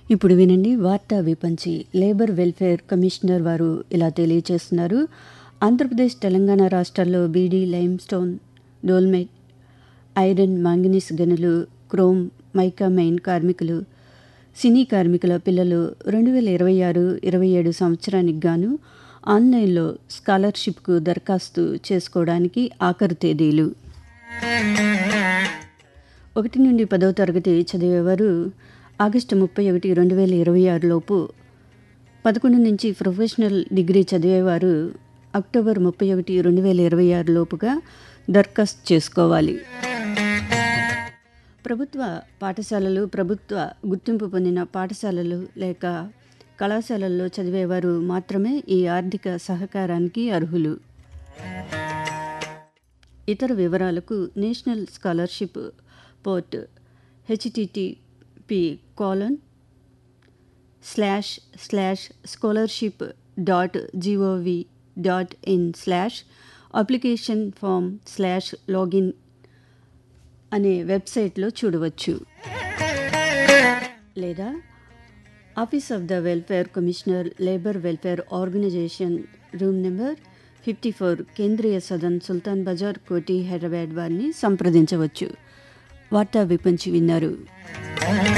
ఇప్పుడు వినండి వార్తా విపంచి లేబర్ వెల్ఫేర్ కమిషనర్ వారు ఇలా తెలియజేస్తున్నారు ఆంధ్రప్రదేశ్ తెలంగాణ రాష్ట్రాల్లో beedi limestone dolomite iron manganese గనులు క్రోమ్ మైకా మైన్ కార్మికులు సినీ కార్మికుల పిల్లలు రెండు వేల ఇరవై ఆరు ఇరవై ఏడు సంవత్సరానికి గాను ఆన్లైన్లో స్కాలర్షిప్కు దరఖాస్తు చేసుకోవడానికి ఆఖరు తేదీలు ఒకటి నుండి పదవ తరగతి చదివేవారు ఆగస్టు ముప్పై ఒకటి రెండు వేల ఇరవై ఆరులోపు పదకొండు నుంచి ప్రొఫెషనల్ డిగ్రీ చదివేవారు అక్టోబర్ ముప్పై ఒకటి రెండు వేల ఇరవై ఆరు లోపుగా దరఖాస్తు చేసుకోవాలి ప్రభుత్వ పాఠశాలలు ప్రభుత్వ గుర్తింపు పొందిన పాఠశాలలు లేక కళాశాలల్లో చదివేవారు మాత్రమే ఈ ఆర్థిక సహకారానికి అర్హులు ఇతర వివరాలకు national scholarship port HTTP colon slash slash scholarship dot gov dot in slash application form slash login అనే వెబ్సైట్లో చూడవచ్చు లేదా office of the welfare commissioner labour welfare organisation room number fifty four Kendriya Sadan సుల్తాన్ బజార్ కోటి హైదరాబాద్ వారిని సంప్రదించవచ్చు వార్తా విపంచి విన్నారు